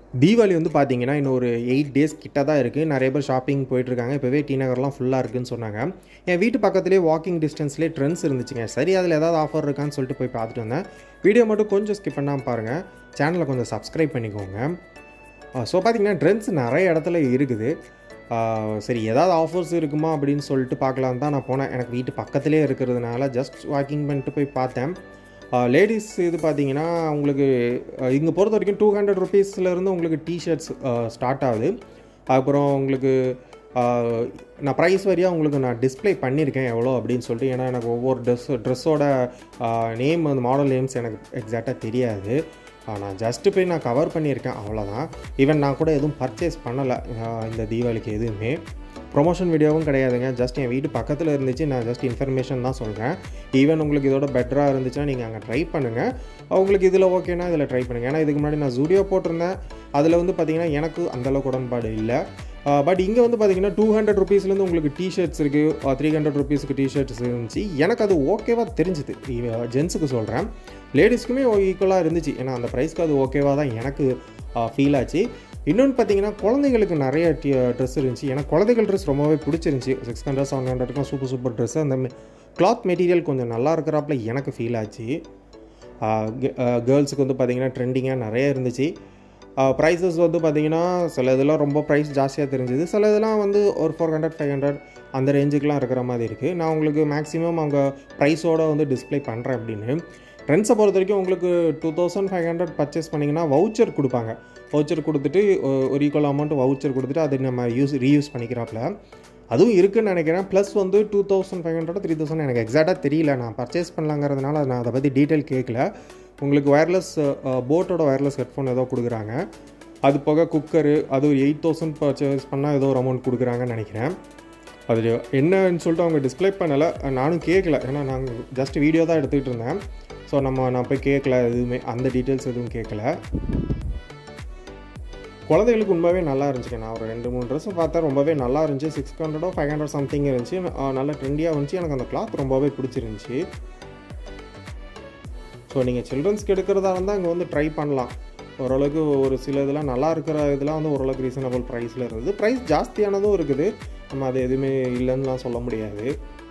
தீபாவளி வந்து பார்த்தீங்கன்னா இன்னும் ஒரு எயிட் டேஸ் கிட்ட தான் இருக்குது நிறைய பேர் ஷாப்பிங் போயிட்டுருக்காங்க இப்போவே டி நகர்லாம் ஃபுல்லாக இருக்குன்னு சொன்னாங்க என் வீட்டு பக்கத்துலேயே வாக்கிங் டிஸ்டன்ஸ்லேயே ட்ரெண்ட்ஸ் இருந்துச்சுங்க சரி அதில் ஏதாவது ஆஃபர் இருக்கான்னு சொல்லிட்டு போய் பார்த்துட்டு வந்தேன் வீடியோ மட்டும் கொஞ்சம் ஸ்கிப் பண்ணாமல் பாருங்கள் சேனலை கொஞ்சம் சப்ஸ்கிரைப் பண்ணிக்கோங்க ஸோ பார்த்தீங்கன்னா ட்ரெண்ட்ஸ் நிறைய இடத்துல இருக்குது ஆஹ் சரி ஏதாவது ஆஃபர்ஸ் இருக்குமா அப்படின்னு சொல்லிட்டு பார்க்கலான்னு தான் நான் போனேன் எனக்கு வீட்டு பக்கத்துலேயே இருக்கிறதுனால ஜஸ்ட் வாக்கிங் பண்ணிட்டு போய் பார்த்தேன் லேடிஸ் இது பார்த்தீங்கன்னா உங்களுக்கு இங்கே பொறுத்த வரைக்கும் டூ ஹண்ட்ரட் ருபீஸ்லேருந்து உங்களுக்கு டிஷர்ட்ஸ் ஸ்டார்ட் ஆகுது அப்புறம் உங்களுக்கு ஆஹ் நான் ப்ரைஸ் வரியாக உங்களுக்கு நான் டிஸ்ப்ளே பண்ணியிருக்கேன் எவ்வளோ அப்படின்னு சொல்லிட்டு ஏன்னா எனக்கு ஒவ்வொரு ட்ரெஸ் ட்ரெஸ்ஸோட நேம் அந்த மாடல் நேம்ஸ் எனக்கு எக்ஸாக்டாக தெரியாது ஆஹ் நான் ஜஸ்ட்டு போய் நான் கவர் பண்ணியிருக்கேன் அவ்வளோதான் ஈவன் நான் கூட எதுவும் பர்ச்சேஸ் பண்ணலை இந்த தீபாவளிக்கு எதுவுமே ப்ரொமோஷன் வீடியோவும் கிடையாதுங்க ஜஸ்ட் என் வீட்டு பக்கத்தில் இருந்துச்சு நான் ஜஸ்ட் இன்ஃபர்மேஷன் தான் சொல்கிறேன் ஈவன் உங்களுக்கு இதோட பெட்டராக இருந்துச்சுன்னா நீங்கள் அங்கே ட்ரை பண்ணுங்கள் உங்களுக்கு இதில் ஓகேனா இதில் ட்ரை பண்ணுங்கள் ஏன்னா இதுக்கு முன்னாடி நான் ஜூடியோ போட்டிருந்தேன் அதில் வந்து பார்த்தீங்கன்னா எனக்கு அந்தளவுக்கு உடன்பாடு இல்லை பட் இங்கே வந்து பார்த்தீங்கன்னா டூ ஹண்ட்ரட் ருபீஸ்லேருந்து உங்களுக்கு டிஷர்ட்ஸ் இருக்குது த்ரீ ஹண்ட்ரட் ருபீஸ்க்கு டிஷர்ட்ஸ் இருந்துச்சு எனக்கு அது ஓகேவாக தெரிஞ்சுது ஜென்ஸுக்கு சொல்கிறேன் லேடிஸ்க்குமே ஈக்குவலாக இருந்துச்சு ஏன்னா அந்த ப்ரைஸ்க்கு அது ஓகேவாக தான் எனக்கு ஃபீல் ஆச்சு இன்னொன்று பார்த்தீங்கன்னா குழந்தைங்களுக்கு நிறைய டி ட்ரெஸ் இருந்துச்சு எனக்கு குழந்தைகள் ட்ரெஸ் ரொம்பவே பிடிச்சிருந்துச்சி சிக்ஸ் ஹண்ட்ரட் செவன் ஹண்ட்ரட்க்கும் சூப்பர் சூப்பர் ட்ரெஸ் அந்த கிளாத் மெட்டீரியல் கொஞ்சம் நல்லா இருக்கிறாப்புல எனக்கு ஃபீல் ஆச்சு கேர்ள்ஸுக்கு வந்து பார்த்திங்கன்னா ட்ரெண்டிங்காக நிறைய இருந்துச்சு ப்ரைஸஸ் வந்து பார்த்திங்கன்னா சில இதெல்லாம் ரொம்ப ப்ரைஸ் ஜாஸ்தியாக தெரிஞ்சுது சில இதெல்லாம் வந்து ஒரு ஃபோர் ஹண்ட்ரட் ஃபைவ் ஹண்ட்ரட் அந்த ரேஞ்சுக்கெலாம் இருக்கிற மாதிரி இருக்குது நான் உங்களுக்கு மேக்ஸிமம் அங்கே ப்ரைஸோடு வந்து டிஸ்ப்ளே பண்ணுறேன் அப்படின்னு ட்ரெண்ட்ஸை பொறுத்த வரைக்கும் உங்களுக்கு two thousand five hundred purchase பண்ணிங்கன்னா வவுச்சர் கொடுப்பாங்க வவுச்சர் கொடுத்துட்டு ஒரு ஈக்குவல் அமௌண்ட் வவுச்சர் கொடுத்துட்டு அதை நம்ம யூஸ் ரீயூஸ் பண்ணிக்கிறாப்புல அதுவும் இருக்குன்னு நினைக்கிறேன் ப்ளஸ் வந்து two thousand five hundred three thousand எனக்கு எக்ஸாக்டாக தெரியல நான் பர்ச்சேஸ் பண்ணலாங்கிறதுனால நான் அதை பற்றி டீட்டெயில் கேட்கல உங்களுக்கு ஒயர்லெஸ் போட்டோட ஒயர்லெஸ் ஹெட்ஃபோன் ஏதோ கொடுக்குறாங்க அது போக குக்கரு அது ஒரு எயிட் தௌசண்ட் பர்ச்சேஸ் பண்ணால் ஏதோ ஒரு அமௌண்ட் கொடுக்குறாங்கன்னு நினைக்கிறேன் அது என்னன்னு சொல்லிட்டு அவங்க டிஸ்ப்ளே பண்ணலை நானும் கேட்கல ஏன்னா நாங்கள் ஜஸ்ட் வீடியோ தான் எடுத்துகிட்டு இருந்தேன் ஸோ நம்ம நான் போய் கேட்கல எதுவுமே அந்த டீட்டெயில்ஸ் எதுவும் கேட்கல குழந்தைகளுக்கு உண்மையாகவே நல்லா இருந்துச்சு நான் ஒரு ரெண்டு மூணு ட்ரெஸ்ஸும் பார்த்தா ரொம்பவே நல்லா இருந்துச்சு சிக்ஸ் ஹண்ட்ரடோ ஃபைவ் ஹண்ட்ரட் சம்திங் இருந்துச்சு நல்ல ட்ரெண்டியாக இருந்துச்சு எனக்கு அந்த கிளாத் ரொம்பவே பிடிச்சிருந்துச்சி ஸோ நீங்கள் சில்ட்ரன்ஸ்க்கு எடுக்கிறதா இருந்தால் அங்கே வந்து ட்ரை பண்ணலாம் ஓரளவுக்கு ஒரு சில இதெல்லாம் நல்லா இருக்கிற இதெல்லாம் வந்து ஓரளவுக்கு ரீசனபிள் ப்ரைஸில் இருந்தது ப்ரைஸ் ஜாஸ்தியானதும் இருக்குது நம்ம அது எதுவுமே இல்லைன்னுலாம் சொல்ல முடியாது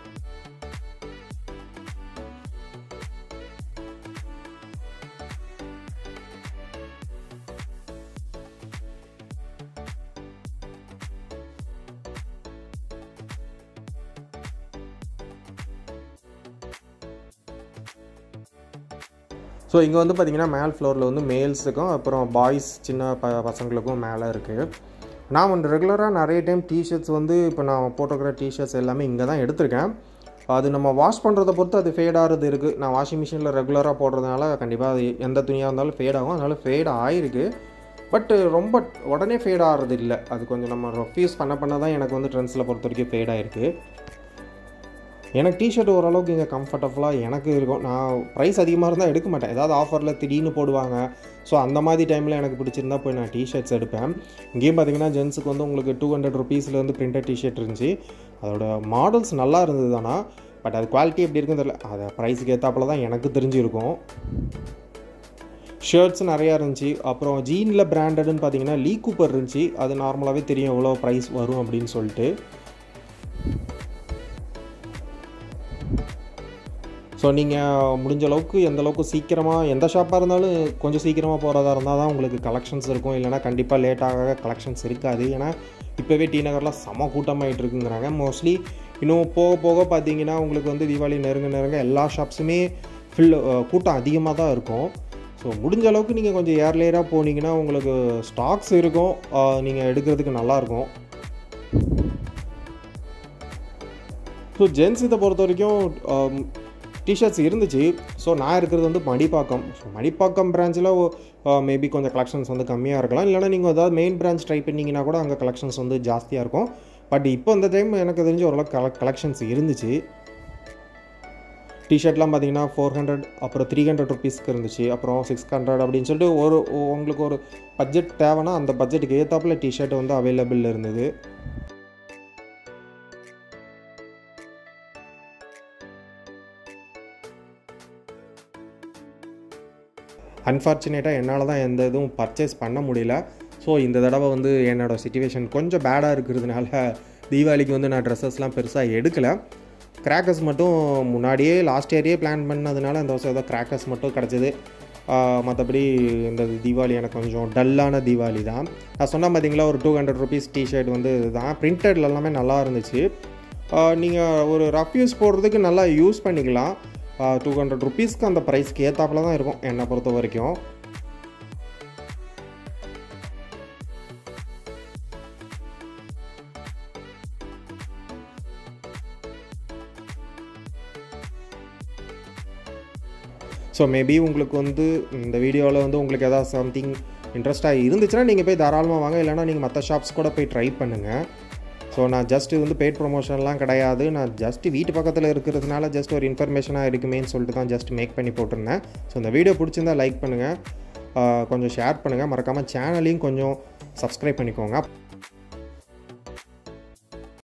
ஸோ இங்கே வந்து பார்த்திங்கன்னா மேல் ஃப்ளோரில் வந்து மேல்ஸுக்கும் அப்புறம் பாய்ஸ் சின்ன ப பசங்களுக்கும் மேலே இருக்குது நான் வந்து ரெகுலராக நிறைய டைம் டிஷர்ட்ஸ் வந்து இப்போ நான் போட்டிருக்கிற டிஷர்ட்ஸ் எல்லாமே இங்கே தான் எடுத்திருக்கேன் அது நம்ம வாஷ் பண்ணுறத பொறுத்து அது ஃபேட் ஆகிறது இருக்குது நான் வாஷிங் மிஷினில் ரெகுலராக போடுறதுனால கண்டிப்பாக அது எந்த துணியாக இருந்தாலும் ஃபேட் ஆகும் அதனால் ஃபேட் ஆகிருக்கு பட் ரொம்ப உடனே ஃபேட் ஆகிறது இல்லை அது கொஞ்சம் நம்ம ரெஃப்யூஸ் பண்ண பண்ண தான் எனக்கு வந்து ட்ரெண்ட்ஸில் பொறுத்த வரைக்கும் ஃபேட் ஆகிருக்கு எனக்கு டிஷர்ட் ஓரளவுக்கு இங்கே கம்ஃபர்டபுளாக எனக்கு இருக்கும் நான் ப்ரைஸ் அதிகமாக இருந்தால் எடுக்க மாட்டேன் ஏதாவது ஆஃபரில் திடீர்னு போடுவாங்க ஸோ அந்த மாதிரி டைமில் எனக்கு பிடிச்சிருந்தா போய் நான் டிஷர்ட்ஸ் எடுப்பேன் இங்கேயும் பார்த்தீங்கன்னா ஜென்ஸுக்கு வந்து உங்களுக்கு டூ ஹண்ட்ரட் ருபீஸ்லேருந்து பிரிண்டட் டிஷர்ட் இருந்துச்சு அதோட மாடல்ஸ் நல்லா இருந்தது தானா பட் அது குவாலிட்டி எப்படி இருக்குன்னு தெரியல அதை ப்ரைஸுக்கு ஏற்றாப்புல தான் எனக்கு தெரிஞ்சிருக்கும் ஷர்ட்ஸ் நிறையா இருந்துச்சு அப்புறம் ஜீனில் பிராண்டட்னு பார்த்தீங்கன்னா லீ கூப்பர் இருந்துச்சு அது நார்மலாகவே தெரியும் எவ்வளோ ப்ரைஸ் வரும் அப்படின்னு சொல்லிட்டு ஸோ நீங்கள் முடிஞ்ச அளவுக்கு எந்த அளவுக்கு சீக்கிரமாக எந்த ஷாப்பாக இருந்தாலும் கொஞ்சம் சீக்கிரமாக போகிறதா இருந்தால் தான் உங்களுக்கு கலெக்ஷன்ஸ் இருக்கும் இல்லைனா கண்டிப்பாக லேட்டாக கலெக்ஷன்ஸ் இருக்காது ஏன்னா இப்போவே டி நகரில் செம கூட்டமாகிட்டு இருக்குங்கிறாங்க மோஸ்ட்லி இன்னும் போக போக பார்த்தீங்கன்னா உங்களுக்கு வந்து தீபாவளி நெருங்க நெருங்க எல்லா ஷாப்ஸுமே ஃபில் கூட்டம் அதிகமாக தான் இருக்கும் ஸோ முடிஞ்ச அளவுக்கு நீங்கள் கொஞ்சம் ஏர்லேயராக போனீங்கன்னா உங்களுக்கு ஸ்டாக்ஸ் இருக்கும் நீங்கள் எடுக்கிறதுக்கு நல்லாயிருக்கும் ஸோ ஜென்ஸ் இதை பொறுத்த வரைக்கும் டிஷர்ட்ஸ் இருந்துச்சு ஸோ நான் இருக்கிறது வந்து மடிப்பாக்கம் ஸோ மடிப்பாக்கம் பிரான்ச்சில் மேபி கொஞ்சம் கலெக்ஷன்ஸ் வந்து கம்மியாக இருக்கலாம் இல்லைனா நீங்கள் ஏதாவது மெயின் பிரான்ச் ட்ரை பண்ணிங்கன்னா கூட அங்கே கலெக்ஷன்ஸ் வந்து ஜாஸ்தியாக இருக்கும் பட் இப்போ இந்த டைம் எனக்கு தெரிஞ்ச ஓரளவுக்கு கல கலெக்ஷன்ஸ் இருந்துச்சு டிஷர்ட்லாம் பார்த்தீங்கன்னா ஃபோர் ஹண்ட்ரட் அப்புறம் த்ரீ ஹண்ட்ரட் ருபீஸ்க்கு இருந்துச்சு அப்புறம் சிக்ஸ் ஹண்ட்ரட் அப்படின்னு சொல்லிட்டு ஒரு உங்களுக்கு ஒரு பட்ஜெட் தேவைன்னா அந்த பட்ஜெட்டுக்கு ஏற்றாப்புல டிஷர்ட் வந்து அவைலபிள் இருந்தது அன்ஃபார்ச்சுனேட்டாக என்னால் தான் எந்த இதுவும் பர்ச்சேஸ் பண்ண முடியல ஸோ இந்த தடவை வந்து என்னோடய சுச்சுவேஷன் கொஞ்சம் பேடாக இருக்கிறதுனால தீபாவளிக்கு வந்து நான் ட்ரெஸ்ஸஸ்லாம் பெருசாக எடுக்கலை கிராக்கர்ஸ் மட்டும் முன்னாடியே லாஸ்ட் இயரே பிளான் பண்ணதுனால இந்த வருஷம் ஏதோ கிராக்கர்ஸ் மட்டும் கிடச்சிது மற்றபடி இந்த தீபாவளி எனக்கு கொஞ்சம் டல்லான தீபாவளி தான் நான் சொன்ன பார்த்தீங்களா ஒரு டூ ஹண்ட்ரட் ருபீஸ் டிஷர்ட் வந்து இதுதான் பிரிண்டட்ல எல்லாமே நல்லா இருந்துச்சு நீங்கள் ஒரு ரஃப் யூஸ் போடுறதுக்கு நல்லா யூஸ் பண்ணிக்கலாம் டூ ஹண்ட்ரட் ருபீஸ்க்கு அந்த ப்ரைஸ்க்கு ஏற்றாப்புல தான் இருக்கும் என்னை பொறுத்த வரைக்கும் ஸோ மேபி உங்களுக்கு வந்து இந்த வீடியோவில் வந்து உங்களுக்கு எதாவது சம்திங் இன்ட்ரெஸ்ட்டாக இருந்துச்சுன்னா நீங்கள் போய் தாராளமாக வாங்க இல்லைனா நீங்கள் மற்ற ஷாப்ஸ் கூட போய் ட்ரை பண்ணுங்கள் ஸோ நான் ஜஸ்ட்டு வந்து பெய்ட் ப்ரொமோஷன்லாம் கிடையாது நான் ஜஸ்ட்டு வீட்டு பக்கத்தில் இருக்கிறதுனால ஜஸ்ட் ஒரு இன்ஃபர்மேஷனாக இருக்குமேன்னு சொல்லிட்டு தான் ஜஸ்ட் மேக் பண்ணி போட்டிருந்தேன் ஸோ இந்த வீடியோ பிடிச்சிருந்தா லைக் பண்ணுங்கள் கொஞ்சம் ஷேர் பண்ணுங்கள் மறக்காமல் சேனலையும் கொஞ்சம் சப்ஸ்கிரைப் பண்ணிக்கோங்க